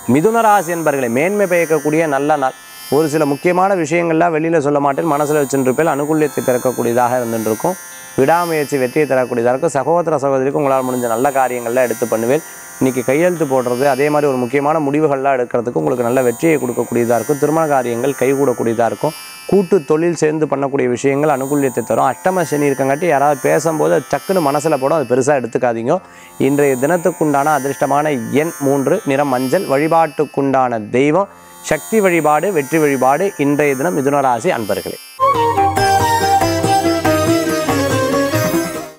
மிதுன ராசி என்பர்களை மேன்மை பயக்கக்கூடிய நல்ல நாள் ஒரு சில முக்கியமான விஷயங்கள்லாம் வெளியில் சொல்ல மாட்டேன் மனசில் வச்சுருப்பேன் அனுகூல்யத்தை திறக்கக்கூடியதாக இருந்துட்டு இருக்கும் விடாமுயற்சி வெற்றியை தரக்கூடியதாக இருக்கும் சகோதர சகோதரிக்கு உங்களால் முடிஞ்ச நல்ல காரியங்கள்லாம் எடுத்து பண்ணுவேன் இன்றைக்கி கையெழுத்து போடுறது அதே மாதிரி ஒரு முக்கியமான முடிவுகள்லாம் எடுக்கிறதுக்கு உங்களுக்கு நல்ல வெற்றியை கொடுக்கக்கூடியதாக இருக்கும் திருமண காரியங்கள் கைகூடக்கூடியதாக இருக்கும் கூட்டு தொழில் சேர்ந்து பண்ணக்கூடிய விஷயங்கள் அனுகூல்யத்தை தரும் அஷ்டம சனி இருக்கங்காட்டி யாராவது பேசும்போது அது டக்குன்னு மனசில் போடும் அது பெருசாக எடுத்துக்காதீங்க இன்றைய தினத்துக்குண்டான அதிர்ஷ்டமான எண் மூன்று நிறம் மஞ்சள் வழிபாட்டுக்குண்டான தெய்வம் சக்தி வழிபாடு வெற்றி வழிபாடு இன்றைய தினம் மிதுன ராசி அன்பர்களே